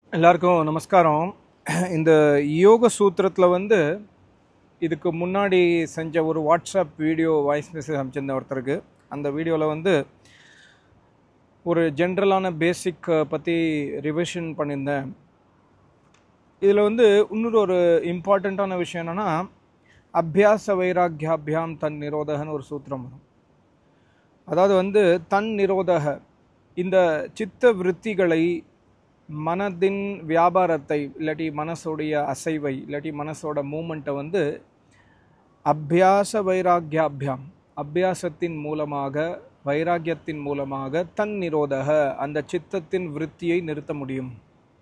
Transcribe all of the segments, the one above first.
எல்லாருக்கும் நமஸ்காரம் இந்த யோக சூத்திரத்தில் வந்து இதுக்கு முன்னாடி செஞ்ச ஒரு வாட்ஸ்அப் வீடியோ வாய்ஸ் மெசேஜ் அமைச்சிருந்த ஒருத்தருக்கு அந்த வீடியோவில் வந்து ஒரு ஜென்ரலான பேசிக் பற்றி ரிவிஷன் பண்ணியிருந்தேன் இதில் வந்து இன்னொரு ஒரு இம்பார்ட்டண்ட்டான விஷயம் என்னென்னா அபியாச வைராக்கியாபியாம் தன் நிரோதகன்னு ஒரு சூத்திரம் வரும் அதாவது வந்து தன் நிரோதக இந்த சித்த விருத்திகளை மனதின் வியாபாரத்தை இல்லாட்டி மனசோடைய அசைவை இல்லாட்டி மனசோட மூமெண்ட்டை வந்து அபியாச வைராக்கியாபியாம் அபியாசத்தின் மூலமாக வைராக்கியத்தின் மூலமாக தன் நிரோதக அந்த சித்தத்தின் விருத்தியை நிறுத்த முடியும்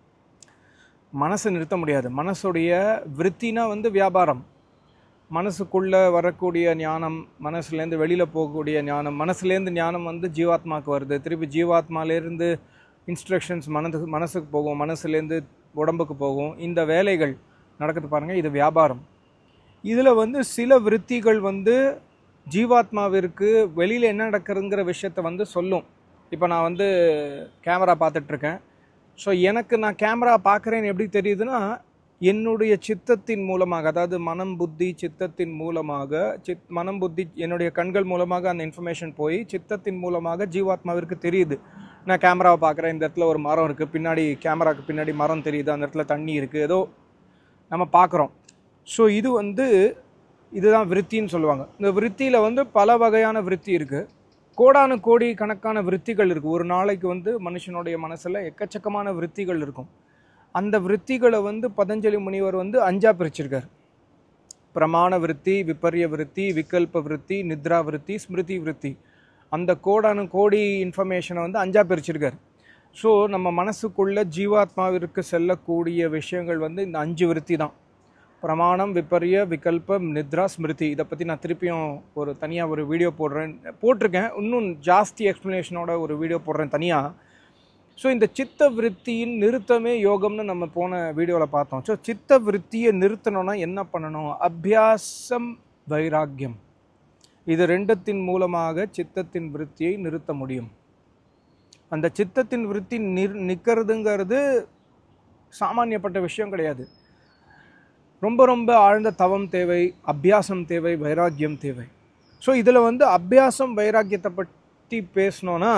மனசை நிறுத்த முடியாது மனசுடைய விருத்தினா வந்து வியாபாரம் மனசுக்குள்ளே வரக்கூடிய ஞானம் மனசுலேருந்து வெளியில் போகக்கூடிய ஞானம் மனசுலேருந்து ஞானம் வந்து ஜீவாத்மாவுக்கு வருது திருப்பி ஜீவாத்மாலேருந்து இன்ஸ்ட்ரக்ஷன்ஸ் மனதுக்கு மனசுக்கு போகும் மனசுலேருந்து உடம்புக்கு போகும் இந்த வேலைகள் நடக்குது பாருங்கள் இது வியாபாரம் இதில் வந்து சில விருத்திகள் வந்து ஜீவாத்மாவிற்கு வெளியில் என்ன நடக்குதுங்கிற விஷயத்த வந்து சொல்லும் இப்போ நான் வந்து கேமரா பார்த்துட்ருக்கேன் ஸோ எனக்கு நான் கேமரா பார்க்குறேன்னு எப்படி தெரியுதுன்னா என்னுடைய சித்தத்தின் மூலமாக அதாவது மனம் புத்தி சித்தத்தின் மூலமாக சித் மனம் புத்தி என்னுடைய கண்கள் மூலமாக அந்த இன்ஃபர்மேஷன் போய் சித்தத்தின் மூலமாக ஜீவாத்மாவிற்கு தெரியுது நான் கேமராவை பார்க்குறேன் இந்த இடத்துல ஒரு மரம் இருக்குது பின்னாடி கேமராவுக்கு பின்னாடி மரம் தெரியுது அந்த இடத்துல தண்ணி இருக்குது ஏதோ நம்ம பார்க்குறோம் ஸோ இது வந்து இதுதான் விருத்தின்னு சொல்லுவாங்க இந்த விருத்தியில் வந்து பல வகையான விருத்தி இருக்குது கோடானு கோடி கணக்கான விருத்திகள் இருக்குது ஒரு நாளைக்கு வந்து மனுஷனுடைய மனசில் எக்கச்சக்கமான விருத்திகள் இருக்கும் அந்த விருத்திகளை வந்து பதஞ்சலி முனிவர் வந்து அஞ்சா பிரிச்சிருக்கார் பிரமாண விருத்தி விபரிய விருத்தி விகல்ப விருத்தி நித்ரா விருத்தி ஸ்மிருதி விருத்தி அந்த கோடானு கோடி இன்ஃபர்மேஷனை வந்து அஞ்சா பிரிச்சிருக்கார் ஸோ நம்ம மனசுக்குள்ள ஜீவாத்மாவிற்கு செல்லக்கூடிய விஷயங்கள் வந்து இந்த அஞ்சு விருத்தி தான் பிரமாணம் விபரிய விகல்பம் நித்ரா ஸ்மிருதி இதை பற்றி நான் திருப்பியும் ஒரு தனியாக ஒரு வீடியோ போடுறேன் போட்டிருக்கேன் இன்னும் ஜாஸ்தி எக்ஸ்ப்ளனேஷனோட ஒரு வீடியோ போடுறேன் தனியாக ஸோ இந்த சித்த விருத்தியின் நிறுத்தமே யோகம்னு நம்ம போன வீடியோவில் பார்த்தோம் ஸோ சித்த விருத்தியை நிறுத்தணும்னா என்ன பண்ணணும் அபியாசம் வைராக்கியம் இது ரெண்டத்தின் மூலமாக சித்தத்தின் விருத்தியை நிறுத்த முடியும் அந்த சித்தத்தின் விருத்தி நிர் நிற்கிறதுங்கிறது சாமானியப்பட்ட விஷயம் கிடையாது ரொம்ப ரொம்ப ஆழ்ந்த தவம் தேவை அபியாசம் தேவை வைராக்கியம் தேவை ஸோ இதில் வந்து அபியாசம் வைராக்கியத்தை பற்றி பேசணுன்னா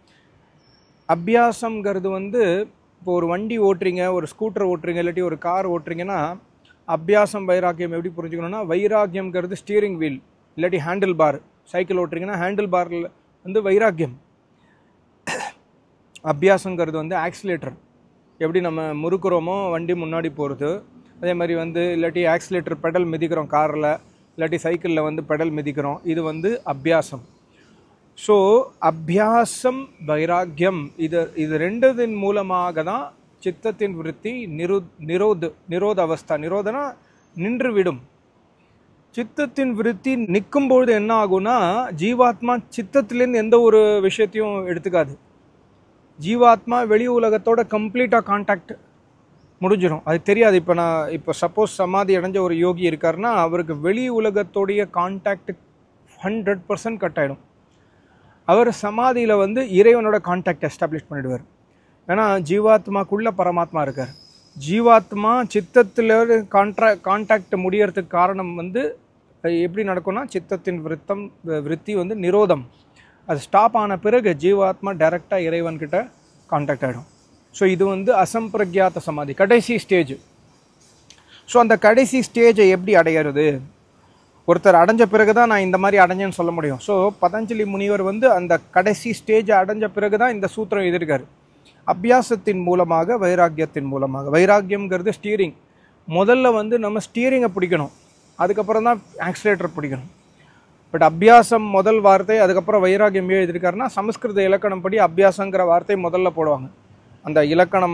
அபியாசங்கிறது வந்து இப்போ ஒரு வண்டி ஓட்டுறீங்க ஒரு ஸ்கூட்டர் ஓட்டுறீங்க இல்லாட்டி ஒரு கார் ஓட்டுறீங்கன்னா அபியாசம் வைராக்கியம் எப்படி புரிஞ்சுக்கணும்னா வைராக்கியம்ங்கிறது ஸ்டீரிங் வீல் இல்லாட்டி ஹேண்டில் பார் சைக்கிள் ஓட்டுறீங்கன்னா ஹேண்டில் பாரில் வந்து வைராக்கியம் அபியாசங்கிறது வந்து ஆக்சிலேட்டர் எப்படி நம்ம முறுக்குறோமோ வண்டி முன்னாடி போகிறது அதே மாதிரி வந்து இல்லாட்டி ஆக்சிலேட்டர் பெடல் மிதிக்கிறோம் காரில் இல்லாட்டி சைக்கிளில் வந்து பெடல் மிதிக்கிறோம் இது வந்து அபியாசம் ஸோ அபியாசம் வைராக்கியம் இது இது ரெண்டதின் மூலமாக தான் சித்தத்தின் விருத்தி நிரு நிரோது நிரோத அவஸ்தா நிரோதனா நின்று விடும் சித்தத்தின் விருத்தி நிற்கும் பொழுது என்ன ஆகும்னா ஜீவாத்மா சித்தத்திலேருந்து எந்த ஒரு விஷயத்தையும் எடுத்துக்காது ஜீவாத்மா வெளி உலகத்தோட கம்ப்ளீட்டாக கான்டாக்ட் முடிஞ்சிடும் அது தெரியாது இப்போ நான் இப்போ சப்போஸ் சமாதி அடைஞ்ச ஒரு யோகி இருக்காருன்னா அவருக்கு வெளி உலகத்தோடைய கான்டாக்ட் ஹண்ட்ரட் பர்சன்ட் கட் ஆகிடும் அவர் சமாதியில் வந்து இறைவனோட கான்டாக்ட் எஸ்டாப்ளிஷ் பண்ணிடுவார் ஏன்னா ஜீவாத்மாக்குள்ள பரமாத்மா இருக்கார் ஜீவாத்மா சித்தத்தில் கான்ட்ரா கான்டாக்ட் முடியறதுக்கு காரணம் வந்து எப்படி நடக்கும்னா சித்தத்தின் விருத்தம் விருத்தி வந்து நிரோதம் அது ஸ்டாப் ஆன பிறகு ஜீவாத்மா டைரெக்டாக இறைவன்கிட்ட கான்டாக்ட் ஆகிடும் ஸோ இது வந்து அசம்பிரக்யாத்த சமாதி கடைசி ஸ்டேஜ் ஸோ அந்த கடைசி ஸ்டேஜை எப்படி அடையிறது ஒருத்தர் அடைஞ்ச பிறகு தான் நான் இந்த மாதிரி அடைஞ்சேன்னு சொல்ல முடியும் ஸோ பதஞ்சலி முனிவர் வந்து அந்த கடைசி ஸ்டேஜ் அடைஞ்ச பிறகு தான் இந்த சூத்திரம் எழுதியிருக்காரு அபியாசத்தின் மூலமாக வைராக்கியத்தின் மூலமாக வைராக்கியம்ங்கிறது ஸ்டீரிங் முதல்ல வந்து நம்ம ஸ்டீரிங்கை பிடிக்கணும் அதுக்கப்புறம் தான் ஆக்சிலேட்டர் பிடிக்கணும் பட் அபியாசம் முதல் வார்த்தை அதுக்கப்புறம் வைராக்கியம் ஏன் எழுதியிருக்காருன்னா சமஸ்கிருத இலக்கணம் படி அபியாசங்கிற வார்த்தை முதல்ல போடுவாங்க அந்த இலக்கணம்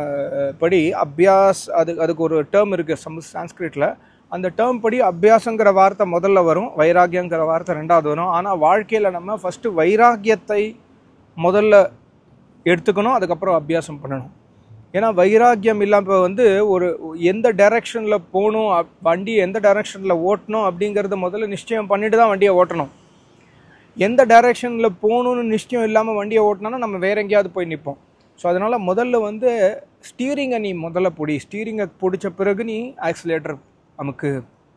படி அபியாஸ் அது அதுக்கு ஒரு டேர்ம் இருக்குது சம் சான்ஸ்கிரிட்டில் அந்த டேர்ம் படி அபியாசங்கிற வார்த்தை முதல்ல வரும் வைராக்கியங்கிற வார்த்தை ரெண்டாவது வரும் ஆனால் வாழ்க்கையில் நம்ம ஃபஸ்ட்டு வைராக்கியத்தை முதல்ல எடுத்துக்கணும் அதுக்கப்புறம் அபியாசம் பண்ணணும் ஏன்னா வைராக்கியம் இல்லாமல் வந்து ஒரு எந்த டைரக்ஷனில் போகணும் வண்டி எந்த டைரக்ஷனில் ஓட்டணும் அப்படிங்கிறத முதல்ல நிச்சயம் பண்ணிட்டு தான் வண்டியை ஓட்டணும் எந்த டைரக்ஷனில் போகணுன்னு நிச்சயம் இல்லாமல் வண்டியை ஓட்டினோன்னா நம்ம வேற எங்கேயாவது போய் நிற்போம் ஸோ அதனால் முதல்ல வந்து ஸ்டீரிங்கை நீ முதல்ல பிடி ஸ்டீரிங்கை பிடிச்ச பிறகு நீ ஆக்சிலேட்டர் நமக்கு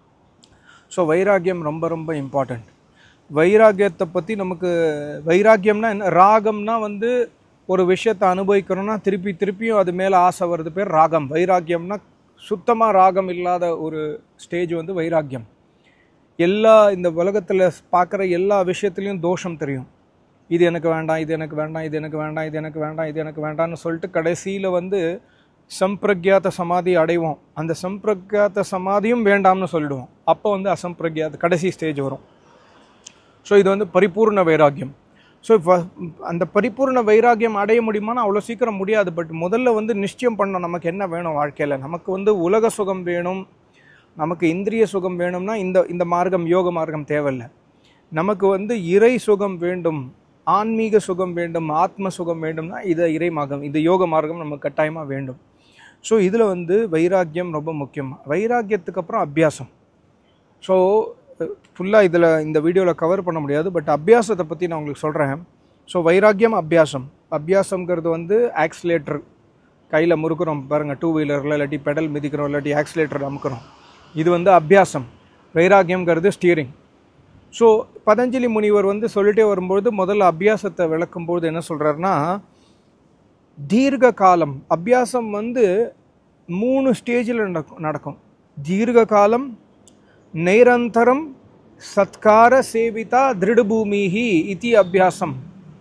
ஸோ வைராக்கியம் ரொம்ப ரொம்ப இம்பார்ட்டண்ட் வைராக்கியத்தை பற்றி நமக்கு வைராக்கியம்னா என்ன ராகம்னா வந்து ஒரு விஷயத்தை அனுபவிக்கிறோம்னா திருப்பி திருப்பியும் அது மேலே ஆசை வருது பேர் ராகம் வைராக்கியம்னா சுத்தமாக ராகம் இல்லாத ஒரு ஸ்டேஜ் வந்து வைராக்கியம் எல்லா இந்த உலகத்தில் பார்க்குற எல்லா விஷயத்துலையும் தோஷம் தெரியும் இது எனக்கு வேண்டாம் இது எனக்கு வேண்டாம் இது எனக்கு வேண்டாம் இது எனக்கு வேண்டாம் இது எனக்கு வேண்டாம்னு சொல்லிட்டு கடைசியில் வந்து சம்பிரக்யாத சமாதி அடைவோம் அந்த சம்பிரக்யாத சமாதியும் வேண்டாம்னு சொல்லிடுவோம் அப்போ வந்து அசம்பிரக்யாத கடைசி ஸ்டேஜ் வரும் ஸோ இது வந்து பரிபூர்ண வைராக்கியம் ஸோ இப்போ அந்த பரிபூர்ண வைராக்கியம் அடைய முடியுமானா அவ்வளோ சீக்கிரம் முடியாது பட் முதல்ல வந்து நிச்சயம் பண்ணணும் நமக்கு என்ன வேணும் வாழ்க்கையில் நமக்கு வந்து உலக சுகம் வேணும் நமக்கு இந்திரிய சுகம் வேணும்னா இந்த இந்த மார்க்கம் யோக மார்க்கம் தேவையில்லை நமக்கு வந்து இறை சுகம் வேண்டும் ஆன்மீக சுகம் வேண்டும் ஆத்ம சுகம் வேண்டும்னா இது இறை மார்க்கம் இந்த யோக மார்க்கம் நமக்கு கட்டாயமாக வேண்டும் ஸோ இதில் வந்து வைராக்கியம் ரொம்ப முக்கியம் வைராக்கியத்துக்கு அப்புறம் அபியாசம் ஸோ ஃபுல்லாக இதில் இந்த வீடியோவில் கவர் பண்ண முடியாது பட் அபியாசத்தை பற்றி நான் உங்களுக்கு சொல்கிறேன் ஸோ வைராக்கியம் அபியாசம் அபியாசம்ங்கிறது வந்து ஆக்சிலேட்டர் கையில் முறுக்குறோம் பாருங்கள் டூ வீலரில் இல்லாட்டி பெடல் மிதிக்கிறோம் இல்லாட்டி ஆக்சிலேட்டர் அமுக்கிறோம் இது வந்து அபியாசம் வைராக்கியம்ங்கிறது ஸ்டியரிங் ஸோ பதஞ்சலி முனிவர் வந்து சொல்லிட்டே வரும்பொழுது முதல்ல அபியாசத்தை விளக்கும்போது என்ன சொல்கிறாருன்னா தீர்க்க காலம் அபியாசம் வந்து மூணு ஸ்டேஜில் நடக்கும் நடக்கும் தீர்க்க காலம் நைரந்தரம் சத்கார சேவிதா திருடுபூமிஹி இதி அபியாசம்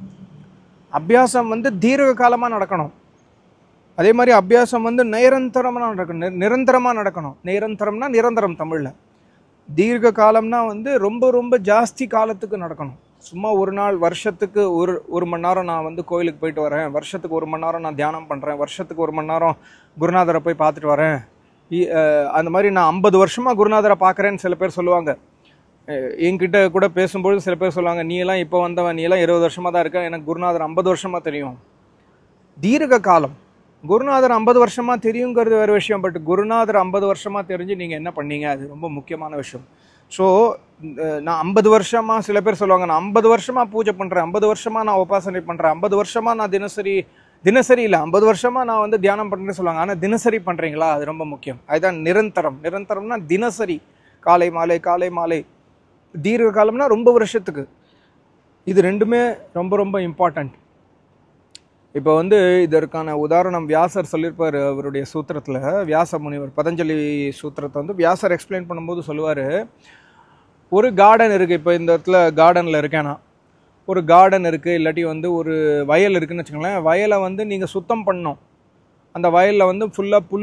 அபியாசம் வந்து தீர்க்க காலமாக நடக்கணும் அதே மாதிரி அபியாசம் வந்து நிரந்தரமாக நடக்கணும் நி- நிரந்தரமா நடக்கணும் நிரந்தரம்னா நிரந்தரம் தமிழில் தீர்க்க காலம்னா வந்து ரொம்ப ரொம்ப ஜாஸ்தி காலத்துக்கு நடக்கணும் சும்மா ஒரு நாள் வருஷத்துக்கு ஒரு ஒரு மணி நேரம் நான் வந்து கோயிலுக்கு போயிட்டு வரேன் வருஷத்துக்கு ஒரு மணி நேரம் நான் தியானம் பண்ணுறேன் வருஷத்துக்கு ஒரு மணி நேரம் குருநாதரை போய் பார்த்துட்டு வரேன் இ- அஹ் அந்த மாதிரி நான் ஐம்பது வருஷமாக குருநாதரை பார்க்குறேன்னு சில பேர் சொல்லுவாங்க அஹ் என்கிட்ட கூட பேசும்பொழுது சில பேர் சொல்லுவாங்க நீ எல்லாம் இப்போ வந்தவன் நீ எல்லாம் இருபது வருஷமாக தான் இருக்க எனக்கு குருநாதர் ஐம்பது வருஷமாக தெரியும் தீர்க்க காலம் குருநாதர் ஐம்பது வருஷமா தெரியுங்கிறது வேறு விஷயம் பட் குருநாதர் ஐம்பது வருஷமா தெரிஞ்சு நீங்கள் என்ன பண்ணீங்க அது ரொம்ப முக்கியமான விஷயம் ஸோ நான் ஐம்பது வருஷமா சில பேர் சொல்லுவாங்க நான் ஐம்பது வருஷமா பூஜை பண்ணுறேன் ஐம்பது வருஷமா நான் உபாசனை பண்ணுறேன் ஐம்பது வருஷமா நான் தினசரி தினசரி இல்லை ஐம்பது வருஷமா நான் வந்து தியானம் பண்ணுறேன்னு சொல்லுவாங்க ஆனால் தினசரி பண்ணுறீங்களா அது ரொம்ப முக்கியம் அதுதான் நிரந்தரம் நிரந்தரம்னா தினசரி காலை மாலை காலை மாலை தீர்க்க காலம்னா ரொம்ப வருஷத்துக்கு இது ரெண்டுமே ரொம்ப ரொம்ப இம்பார்ட்டண்ட் இப்போ வந்து இதற்கான உதாரணம் வியாசர் சொல்லியிருப்பார் அவருடைய சூத்திரத்தில் வியாச முனிவர் பதஞ்சலி சூத்திரத்தை வந்து வியாசர் எக்ஸ்பிளைன் பண்ணும்போது சொல்லுவார் ஒரு கார்டன் இருக்குது இப்போ இந்த இடத்துல கார்டனில் இருக்கேன் நான் ஒரு கார்டன் இருக்குது இல்லாட்டி வந்து ஒரு வயல் இருக்குன்னு வச்சுக்கோங்களேன் வயலை வந்து நீங்கள் சுத்தம் பண்ணணும் அந்த வயலில் வந்து ஃபுல்லாக புல்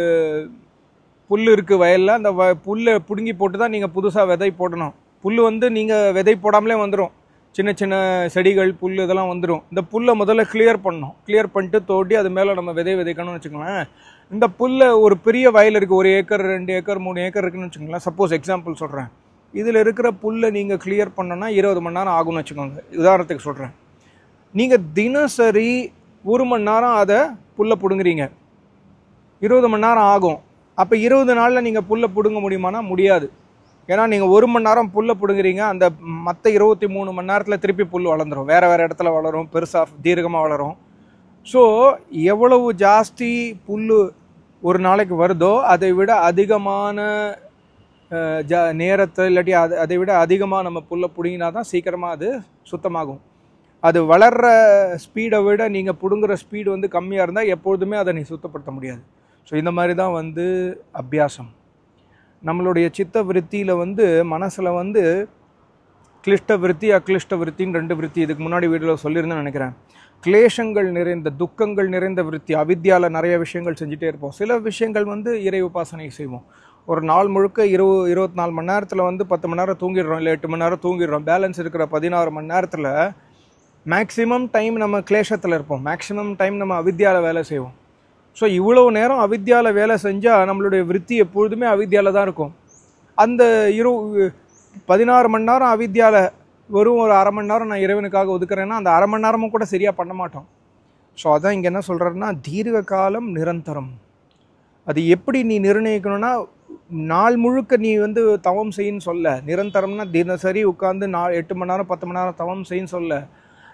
புல் இருக்குது வயலில் அந்த வ புல்லை பிடுங்கி போட்டு தான் நீங்கள் புதுசாக விதை போடணும் புல் வந்து நீங்கள் விதை போடாமலே வந்துடும் சின்ன சின்ன செடிகள் புல் இதெல்லாம் வந்துடும் இந்த புல்லை முதல்ல கிளியர் பண்ணணும் கிளியர் பண்ணிட்டு தோண்டி அது மேலே நம்ம விதை விதைக்கணும்னு வச்சுக்கோங்களேன் இந்த புல்லை ஒரு பெரிய வயல் இருக்குது ஒரு ஏக்கர் ரெண்டு ஏக்கர் மூணு ஏக்கர் இருக்குன்னு வச்சுக்கோங்களேன் சப்போஸ் எக்ஸாம்பிள் சொல்கிறேன் இதில் இருக்கிற புல்லை நீங்கள் கிளியர் பண்ணணும்னா இருபது மணி நேரம் ஆகும்னு வச்சுக்கோங்க உதாரணத்துக்கு சொல்கிறேன் நீங்கள் தினசரி ஒரு மணி நேரம் அதை புல்லை பிடுங்குறீங்க இருபது மணி நேரம் ஆகும் அப்போ இருபது நாளில் நீங்கள் புல்லை பிடுங்க முடியுமானா முடியாது ஏன்னா நீங்கள் ஒரு மணி நேரம் புல்லை பிடுங்குறீங்க அந்த மற்ற இருபத்தி மூணு மணி நேரத்தில் திருப்பி புல் வளர்ந்துரும் வேறு வேறு இடத்துல வளரும் பெருசாக தீர்க்கமாக வளரும் ஸோ எவ்வளவு ஜாஸ்தி புல் ஒரு நாளைக்கு வருதோ அதை விட அதிகமான அஹ், ஜ நேரத்தை இல்லாட்டி அது அதை விட அதிகமாக நம்ம புல்லை பிடுங்கினா தான் சீக்கிரமாக அது சுத்தமாகும் அது வளர்ற ஸ்பீடை விட நீங்கள் பிடுங்குற ஸ்பீடு வந்து கம்மியாக இருந்தால் எப்பொழுதுமே அதை நீ சுத்தப்படுத்த முடியாது ஸோ இந்த மாதிரி தான் வந்து அபியாசம் நம்மளுடைய சித்த விருத்தியில் வந்து மனசில் வந்து கிளிஷ்ட விருத்தி அக்ளிஷ்ட விருத்தின்னு ரெண்டு விருத்தி இதுக்கு முன்னாடி வீடியோவில் சொல்லியிருந்தேன்னு நினைக்கிறேன் கிளேஷங்கள் நிறைந்த துக்கங்கள் நிறைந்த விருத்தி அவித்யால நிறைய விஷயங்கள் செஞ்சுட்டே இருப்போம் சில விஷயங்கள் வந்து இறை உபாசனை செய்வோம் ஒரு நாள் முழுக்க இருபது இருபத்தி நாலு மணி நேரத்தில் வந்து பத்து மணி நேரம் தூங்கிடுறோம் இல்லை எட்டு மணி நேரம் தூங்கிடுறோம் பேலன்ஸ் இருக்கிற பதினாறு மணி நேரத்தில் மேக்ஸிமம் டைம் நம்ம கிளேஷத்தில் இருப்போம் மேக்ஸிமம் டைம் நம்ம அவித்யால வேலை செய்வோம் ஸோ இவ்வளவு நேரம் அவித்யால வேலை செஞ்சால் நம்மளுடைய விருத்தி எப்பொழுதுமே அவித்யால தான் இருக்கும் அந்த இரு பதினாறு மணி நேரம் அவித்யால வெறும் ஒரு அரை மணி நேரம் நான் இறைவனுக்காக ஒதுக்குறேன்னா அந்த அரை மணி நேரமும் கூட சரியாக பண்ண மாட்டோம் ஸோ அதான் இங்கே என்ன சொல்கிறாருன்னா தீர்க்க காலம் நிரந்தரம் அது எப்படி நீ நிர்ணயிக்கணும்னா நாள் முழுக்க நீ வந்து தவம் செய்யின்னு சொல்ல நிரந்தரம்னா தினசரி உட்காந்து நாள் எட்டு மணி நேரம் பத்து மணி நேரம் தவம் செய்யின்னு சொல்ல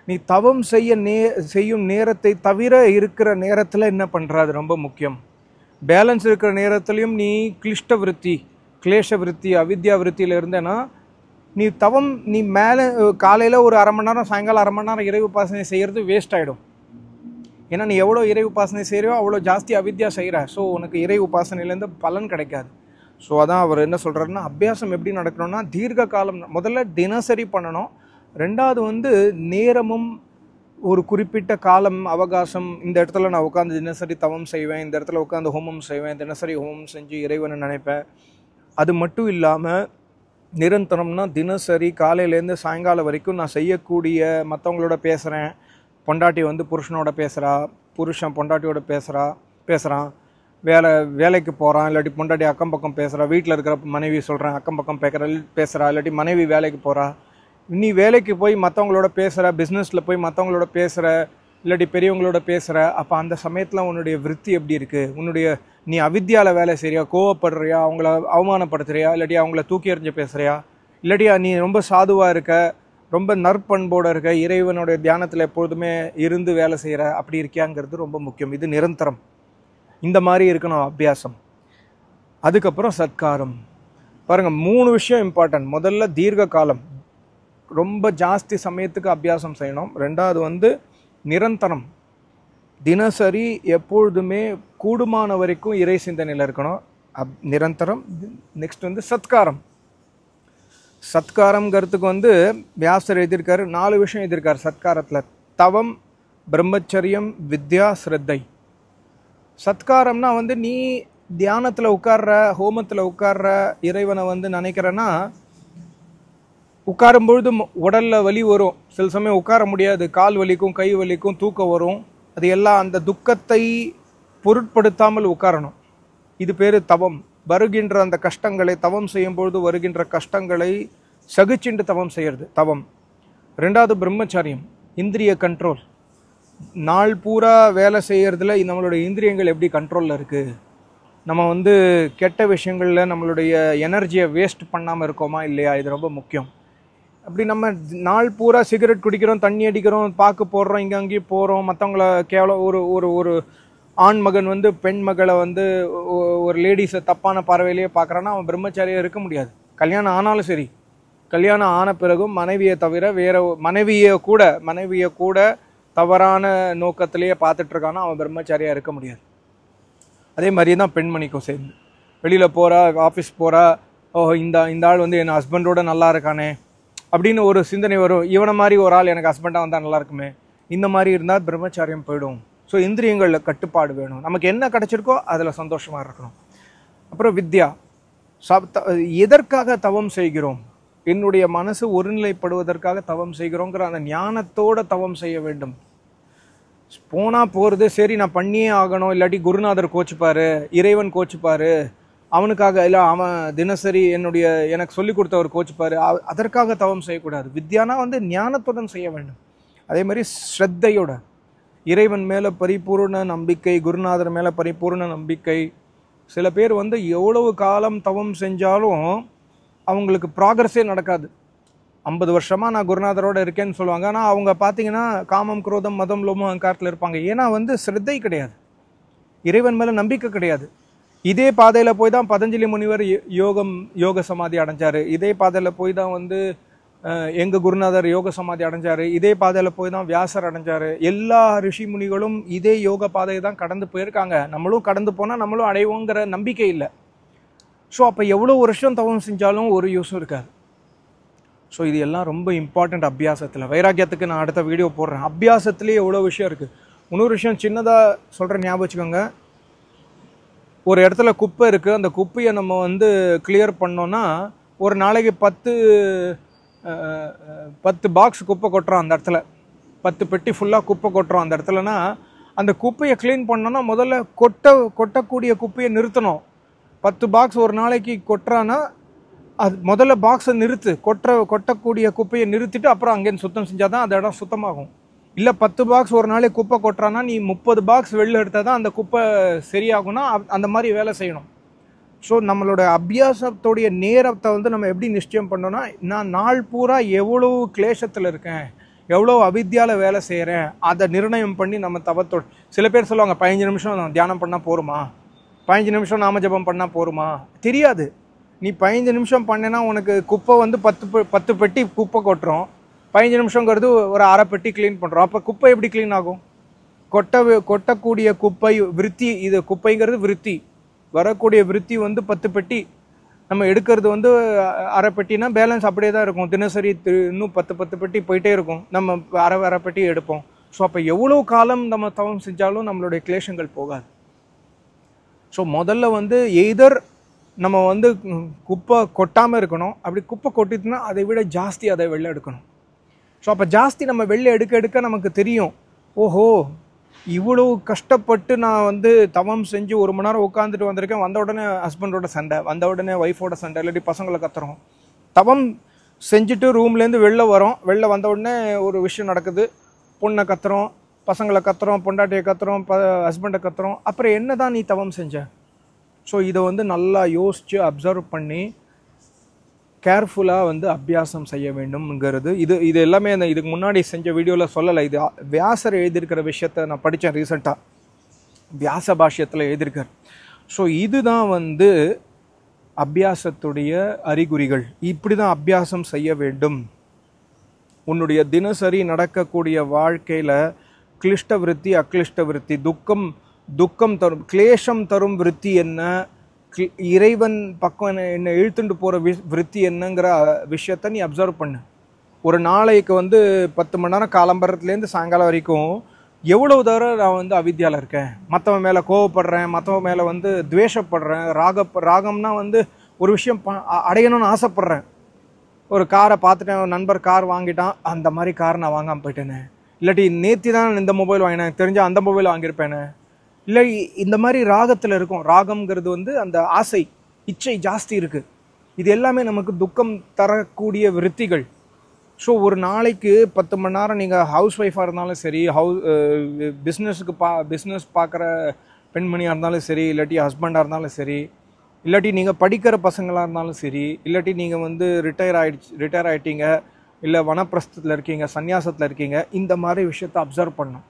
நீ தவம் செய்ய நே செய்யும் நேரத்தை தவிர இருக்கிற நேரத்தில் என்ன பண்ணுற அது ரொம்ப முக்கியம் பேலன்ஸ் இருக்கிற நேரத்துலையும் நீ கிளிஷ்ட விருத்தி கிளேஷ விருத்தி அவித்யா விருத்தியில் இருந்தேன்னா நீ தவம் நீ மேலே காலையில் ஒரு அரை மணி நேரம் சாயங்காலம் அரை மணி நேரம் இறை உபாசனை செய்கிறது வேஸ்ட் ஆகிடும் ஏன்னா நீ எவ்வளோ இறை உபாசனை செய்கிறியோ அவ்வளோ ஜாஸ்தி அவித்யா செய்கிற ஸோ உனக்கு இறை உபாசனையிலேருந்து பலன் கிடைக்காது ஸோ அதான் அவர் என்ன சொல்கிறாருன்னா அபியாசம் எப்படி நடக்கணும்னா தீர்க்க காலம் முதல்ல தினசரி பண்ணணும் ரெண்டாவது வந்து நேரமும் ஒரு குறிப்பிட்ட காலம் அவகாசம் இந்த இடத்துல நான் உட்காந்து தினசரி தவம் செய்வேன் இந்த இடத்துல உட்காந்து ஹோமம் செய்வேன் தினசரி ஹோமம் செஞ்சு இறைவனை நினைப்பேன் அது மட்டும் இல்லாமல் நிரந்தரம்னா தினசரி காலையிலேருந்து சாயங்காலம் வரைக்கும் நான் செய்யக்கூடிய மற்றவங்களோட பேசுகிறேன் பொண்டாட்டி வந்து புருஷனோட பேசுகிறா புருஷன் பொண்டாட்டியோட பேசுகிறா பேசுகிறான் வேலை வேலைக்கு போகிறான் இல்லாட்டி பொண்டாட்டி அக்கம் பக்கம் பேசுகிறா வீட்டில் இருக்கிற மனைவி சொல்கிறேன் அக்கம் பக்கம் பேசுகிற பேசுகிறா இல்லாட்டி மனைவி வேலைக்கு போகிறா நீ வேலைக்கு போய் மற்றவங்களோட பேசுகிற பிஸ்னஸில் போய் மற்றவங்களோட பேசுகிற இல்லாட்டி பெரியவங்களோட பேசுகிற அப்போ அந்த சமயத்தில் உன்னுடைய விருத்தி எப்படி இருக்குது உன்னுடைய நீ அவித்யாவில் வேலை செய்றியா கோவப்படுறியா அவங்கள அவமானப்படுத்துறியா இல்லாட்டி அவங்கள தூக்கி எறிஞ்சு பேசுறியா இல்லாட்டியா நீ ரொம்ப சாதுவாக இருக்க ரொம்ப நற்பண்போடு இருக்க இறைவனுடைய தியானத்தில் எப்பொழுதுமே இருந்து வேலை செய்கிற அப்படி இருக்கியாங்கிறது ரொம்ப முக்கியம் இது நிரந்தரம் இந்த மாதிரி இருக்கணும் அபியாசம் அதுக்கப்புறம் சத்காரம் பாருங்க மூணு விஷயம் இம்பார்ட்டன்ட் முதல்ல தீர்க்க காலம் ரொம்ப ஜாஸ்தி சமயத்துக்கு அபியாசம் செய்யணும் ரெண்டாவது வந்து நிரந்தரம் தினசரி எப்பொழுதுமே கூடுமான வரைக்கும் இறை சிந்தனையில் இருக்கணும் அப் நிரந்தரம் நெக்ஸ்ட் வந்து சத்காரம் சத்காரம்ங்கிறதுக்கு வந்து வியாசர் எழுதியிருக்காரு நாலு விஷயம் எழுதியிருக்காரு சத்காரத்தில் தவம் பிரம்மச்சரியம் வித்யா ஸ்ரத்தை சத்காரம்னா வந்து நீ தியானத்தில் உட்கார்ற ஹோமத்தில் உட்கார்ற இறைவனை வந்து நினைக்கிறேன்னா உட்காரும் பொழுது ம- உடல்ல வலி வரும் சில சமயம் உட்கார முடியாது கால் வலிக்கும் கை வலிக்கும் தூக்கம் வரும் அது எல்லாம் அந்த துக்கத்தை பொருட்படுத்தாமல் உட்காரணும் இது பேர் தவம் வருகின்ற அந்த கஷ்டங்களை தவம் செய்யும் பொழுது வருகின்ற கஷ்டங்களை சகிச்சுண்டு தவம் செய்யறது தவம் ரெண்டாவது பிரம்மச்சரியம் இந்திரிய கண்ட்ரோல் நாள் பூரா வேலை செய்யறதுல நம்மளோட இந்திரியங்கள் எப்படி கண்ட்ரோலில் இருக்குது நம்ம வந்து கெட்ட விஷயங்களில் நம்மளுடைய எனர்ஜியை வேஸ்ட் பண்ணாமல் இருக்கோமா இல்லையா இது ரொம்ப முக்கியம் அப்படி நம்ம நாள் பூரா சிகரெட் குடிக்கிறோம் தண்ணி அடிக்கிறோம் பாக்கு போடுறோம் இங்கே அங்கேயும் போகிறோம் மற்றவங்கள கேவலம் ஒரு ஒரு ஒரு ஆண் மகன் வந்து பெண் மகளை வந்து ஒ- ஒரு லேடிஸை தப்பான பார்வையிலேயே பார்க்குறான்னா அவன் பிரம்மச்சாரியாக இருக்க முடியாது கல்யாணம் ஆனாலும் சரி கல்யாணம் ஆன பிறகும் மனைவியை தவிர வேற ஒ- மனைவியை கூட மனைவியை கூட தவறான நோக்கத்திலேயே பார்த்துட்டு இருக்கான்னா அவன் பிரம்மச்சாரியாக இருக்க முடியாது அதே மாதிரி தான் பெண்மணிக்கும் சேர்ந்து வெளியில் போகிறா ஆஃபீஸ் போகிறா ஓ இந்த இந்த ஆள் வந்து என் ஹஸ்பண்டோட நல்லா இருக்கானே அப்படின்னு ஒரு சிந்தனை வரும் இவனை மாதிரி ஒரு ஆள் எனக்கு ஹஸ்பண்டாக வந்தால் நல்லா இருக்குமே இந்த மாதிரி இருந்தால் பிரம்மச்சாரியம் போயிடும் ஸோ இந்திரியங்களில் கட்டுப்பாடு வேணும் நமக்கு என்ன கிடைச்சிருக்கோ அதில் சந்தோஷமாக இருக்கணும் அப்புறம் வித்யா சப் த- எதற்காக தவம் செய்கிறோம் என்னுடைய மனசு ஒருநிலைப்படுவதற்காக தவம் செய்கிறோங்கிற அந்த ஞானத்தோட தவம் செய்ய வேண்டும் போனா போறது சரி நான் பண்ணியே ஆகணும் இல்லாட்டி குருநாதர் கோச்சுப்பாரு இறைவன் கோச்சுப்பாரு அவனுக்காக இல்ல அவன் தினசரி என்னுடைய எனக்கு சொல்லி கொடுத்தவர் கோச்சுப்பாரு அ- அதற்காக தவம் செய்யக்கூடாது வித்யானா வந்து ஞானத்துடன் செய்ய வேண்டும் அதே மாதிரி ஸ்ரத்தையோட இறைவன் மேல பரிபூர்ண நம்பிக்கை குருநாதர் மேல பரிபூர்ண நம்பிக்கை சில பேர் வந்து எவ்வளவு காலம் தவம் செஞ்சாலும் அவங்களுக்கு ப்ராக்ரஸே நடக்காது ஐம்பது வருஷமா நான் குருநாதரோட இருக்கேன்னு சொல்லுவாங்க ஆனால் அவங்க பார்த்தீங்கன்னா காமம் குரோதம் மதம் லோமம் அங்காரத்தில் இருப்பாங்க ஏன்னா வந்து ஸ்ரத்தை கிடையாது இறைவன் மேல நம்பிக்கை கிடையாது இதே பாதையில போய் தான் பதஞ்சலி முனிவர் யோ- யோகம் யோக சமாதி அடைஞ்சாரு இதே பாதையில போய் தான் வந்து அஹ், எங்க குருநாதர் யோக சமாதி அடைஞ்சாரு இதே பாதையில போய் தான் வியாசர் அடைஞ்சாரு எல்லா ரிஷி முனிகளும் இதே யோக பாதையை தான் கடந்து போயிருக்காங்க நம்மளும் கடந்து போனா நம்மளும் அடைவோங்கிற நம்பிக்கை இல்லை ஸோ அப்போ எவ்வளோ வருஷம் தவம் செஞ்சாலும் ஒரு யூஸும் இருக்காது ஸோ இது எல்லாம் ரொம்ப இம்பார்ட்டண்ட் அபியாசத்தில் வைராக்கியத்துக்கு நான் அடுத்த வீடியோ போடுறேன் அபியாசத்துலேயே எவ்வளோ விஷயம் இருக்குது இன்னொரு விஷயம் சின்னதாக சொல்கிற ஞாபகம் வச்சுக்கோங்க ஒரு இடத்துல குப்பை இருக்குது அந்த குப்பையை நம்ம வந்து கிளியர் பண்ணோன்னா ஒரு நாளைக்கு பத்து அஹ், அஹ், பத்து பாக்ஸ் குப்பை கொட்டுறோம் அந்த இடத்துல பத்து பெட்டி ஃபுல்லாக குப்பை கொட்டுறோம் அந்த இடத்துலனா அந்த குப்பையை க்ளீன் பண்ணோன்னா முதல்ல கொட்ட கொட்டக்கூடிய குப்பையை நிறுத்தணும் பத்து பாக்ஸ் ஒரு நாளைக்கு கொட்டுறான்னா அது முதல்ல பாக்ஸை நிறுத்து கொட்டுற கொட்டக்கூடிய குப்பையை நிறுத்திட்டு அப்புறம் அங்கேருந்து சுத்தம் செஞ்சால் தான் அந்த இடம் சுத்தமாகும் இல்லை பத்து பாக்ஸ் ஒரு நாளைக்கு குப்பை கொட்டுறான்னா நீ முப்பது பாக்ஸ் வெளில எடுத்தால் தான் அந்த குப்பை சரியாகும்னா அ- அந்த மாதிரி வேலை செய்யணும் ஸோ நம்மளோட அபியாசத்தோடைய நேரத்தை வந்து நம்ம எப்படி நிச்சயம் பண்ணோம்னா நான் நாள் பூரா எவ்வளவு கிளேசத்தில் இருக்கேன் எவ்வளோ அவித்யால வேலை செய்கிறேன் அதை நிர்ணயம் பண்ணி நம்ம தவத்தோட சில பேர் சொல்லுவாங்க பதினஞ்சு நிமிஷம் நான் தியானம் பண்ணால் போருமா பதினஞ்சு நிமிஷம் நாம ஜெபம் பண்ணால் போருமா தெரியாது நீ பதினஞ்சு நிமிஷம் பண்ணேன்னா உனக்கு குப்பை வந்து பத்து பெ- பத்து பெட்டி குப்பை கொட்டுறோம் பதினஞ்சு நிமிஷங்கிறது ஒரு அரை பெட்டி க்ளீன் பண்ணுறோம் அப்போ குப்பை எப்படி க்ளீன் ஆகும் கொட்ட கொட்டக்கூடிய குப்பை விருத்தி இது குப்பைங்கிறது விருத்தி வரக்கூடிய விருத்தி வந்து பத்து பெட்டி நம்ம எடுக்கிறது வந்து அ- அரை பெட்டினா பேலன்ஸ் அப்படியே தான் இருக்கும் தினசரி தி- இன்னும் பத்து பத்து பெட்டி போயிட்டே இருக்கும் நம்ம அரை அரை பெட்டி எடுப்போம் ஸோ அப்போ எவ்வளோ காலம் நம்ம தவம் செஞ்சாலும் நம்மளுடைய கிளேஷங்கள் போகாது ஸோ முதல்ல வந்து எய்தர் நம்ம வந்து ம், குப்பை கொட்டாமல் இருக்கணும் அப்படி குப்பை கொட்டிட்டுனா அதை விட ஜாஸ்தி அதை வெளில எடுக்கணும் ஸோ அப்போ ஜாஸ்தி நம்ம வெளில எடுக்க எடுக்க நமக்கு தெரியும் ஓஹோ இவ்வளோ கஷ்டப்பட்டு நான் வந்து தவம் செஞ்சு ஒரு மணி நேரம் உட்காந்துட்டு வந்திருக்கேன் வந்த உடனே ஹஸ்பண்டோட சண்டை வந்த உடனே ஒய்ஃபோட சண்டை இல்லாட்டி பசங்களை கத்துறோம் தவம் செஞ்சுட்டு ரூம்லேருந்து வெளில வரோம் வெளில வந்த உடனே ஒரு விஷயம் நடக்குது பொண்ணை கத்துறோம் பசங்களை கத்துறோம் பொண்டாட்டியை கத்துறோம் ப ஹஸ்பண்டை கத்துறோம் அப்புறம் என்ன தான் நீ தவம் செஞ்ச ஸோ இதை வந்து நல்லா யோசித்து அப்சர்வ் பண்ணி கேர்ஃபுல்லாக வந்து அபியாசம் செய்ய வேண்டும்ங்கிறது இது இது எல்லாமே அந்த இதுக்கு முன்னாடி செஞ்ச வீடியோவில் சொல்லலை இது அ- வியாசர் எழுதியிருக்கிற விஷயத்த நான் படித்தேன் ரீசெண்டாக வியாச பாஷ்யத்தில் எழுதியிருக்கார் ஸோ இதுதான் வந்து அபியாசத்துடைய அறிகுறிகள் இப்படி தான் அபியாசம் செய்ய வேண்டும் உன்னுடைய தினசரி நடக்கக்கூடிய வாழ்க்கையில் கிளிஷ்ட விருத்தி அக்ளிஷ்ட விருத்தி துக்கம் துக்கம் தரும் கிளேஷம் தரும் விருத்தி என்ன கி- இறைவன் பக்கம் என்ன என்ன இழுத்துட்டு போகிற வி விருத்தி என்னங்கிற விஷயத்த நீ அப்சர்வ் பண்ணு ஒரு நாளைக்கு வந்து பத்து மணி நேரம் காலம்பரத்துலேருந்து சாயங்காலம் வரைக்கும் எவ்வளவு தடவை நான் வந்து அவித்யாவில் இருக்கேன் மற்றவன் மேலே கோவப்படுறேன் மற்றவன் மேலே வந்து துவேஷப்படுறேன் ராக ராகம்னா வந்து ஒரு விஷயம் ப- அ- அடையணும்னு ஆசைப்படுறேன் ஒரு காரை பார்த்துட்டேன் ஒரு நண்பர் கார் வாங்கிட்டான் அந்த மாதிரி கார் நான் வாங்காமல் போயிட்டேனே இல்லாட்டி நேத்தி தான் இந்த மொபைல் வாங்கினேன் எனக்கு தெரிஞ்ச அந்த மொபைல் வாங்கியிருப்பேனே இல்லை இ- இந்த மாதிரி ராகத்தில் இருக்கும் ராகம்ங்கிறது வந்து அந்த ஆசை இச்சை ஜாஸ்தி இருக்குது இது எல்லாமே நமக்கு துக்கம் தரக்கூடிய விருத்திகள் ஸோ ஒரு நாளைக்கு பத்து மணி நேரம் நீங்கள் ஹவுஸ் ஒய்ஃபாக இருந்தாலும் சரி ஹவுஸ் பிஸ்னஸுக்கு பா பிஸ்னஸ் பார்க்குற பெண்மணியாக இருந்தாலும் சரி இல்லாட்டி ஹஸ்பண்டாக இருந்தாலும் சரி இல்லாட்டி நீங்கள் படிக்கிற பசங்களாக இருந்தாலும் சரி இல்லாட்டி நீங்கள் வந்து ரிட்டையர் ஆயிடுச்சு ரிட்டையர் ஆகிட்டீங்க இல்லை வனப்பிரஸ்தத்தில் இருக்கீங்க சந்நியாசத்தில் இருக்கீங்க இந்த மாதிரி விஷயத்தை அப்சர்வ் பண்ணணும்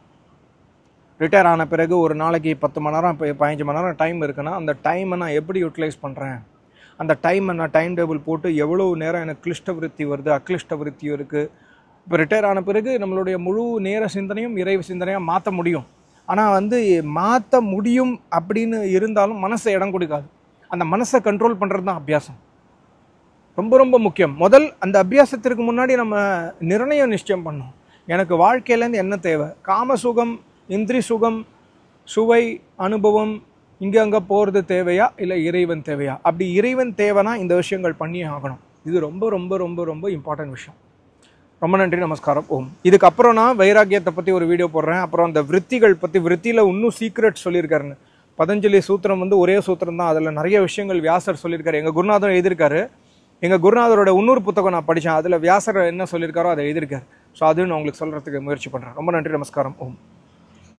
ரிட்டையர் ஆன பிறகு ஒரு நாளைக்கு பத்து மணி நேரம் இப்போ பதினஞ்சு மணி நேரம் டைம் இருக்குன்னா அந்த டைமை நான் எப்படி யூட்டிலைஸ் பண்ணுறேன் அந்த டைமை நான் டைம் டேபிள் போட்டு எவ்வளோ நேரம் எனக்கு கிளிஷ்ட விருத்தி வருது அக்ளிஷ்ட விருத்தி இருக்குது இப்போ ரிட்டையர் ஆன பிறகு நம்மளுடைய முழு நேர சிந்தனையும் இறைவு சிந்தனையாக மாற்ற முடியும் ஆனால் வந்து மாற்ற முடியும் அப்படின்னு இருந்தாலும் மனசை இடம் கொடுக்காது அந்த மனசை கண்ட்ரோல் பண்ணுறது தான் அபியாசம் ரொம்ப ரொம்ப முக்கியம் முதல் அந்த அபியாசத்திற்கு முன்னாடி நம்ம நிர்ணயம் நிச்சயம் பண்ணோம் எனக்கு வாழ்க்கையிலேருந்து என்ன தேவை காம சுகம் இந்திரி சுகம் சுவை அனுபவம் இங்கே அங்கே போகிறது தேவையா இல்லை இறைவன் தேவையா அப்படி இறைவன் தேவைனா இந்த விஷயங்கள் பண்ணியே ஆகணும் இது ரொம்ப ரொம்ப ரொம்ப ரொம்ப இம்பார்ட்டன்ட் விஷயம் ரொம்ப நன்றி நமஸ்காரம் ஓம் இதுக்கப்புறம் நான் வைராக்கியத்தை பற்றி ஒரு வீடியோ போடுறேன் அப்புறம் அந்த விருத்திகள் பற்றி விருத்தியில் இன்னும் சீக்ரெட் சொல்லியிருக்காருன்னு பதஞ்சலி சூத்திரம் வந்து ஒரே சூத்திரம் தான் அதில் நிறைய விஷயங்கள் வியாசர் சொல்லியிருக்காரு எங்கள் குருநாதர் எழுதியிருக்காரு எங்கள் குருநாதரோட இன்னொரு புத்தகம் நான் படித்தேன் அதில் வியாசர் என்ன சொல்லியிருக்காரோ அதை எழுதியிருக்காரு ஸோ அதுவும் நான் உங்களுக்கு சொல்கிறதுக்கு முயற்சி பண்ணுறேன் ரொம்ப நன்றி நமஸ்காரம் ஓம்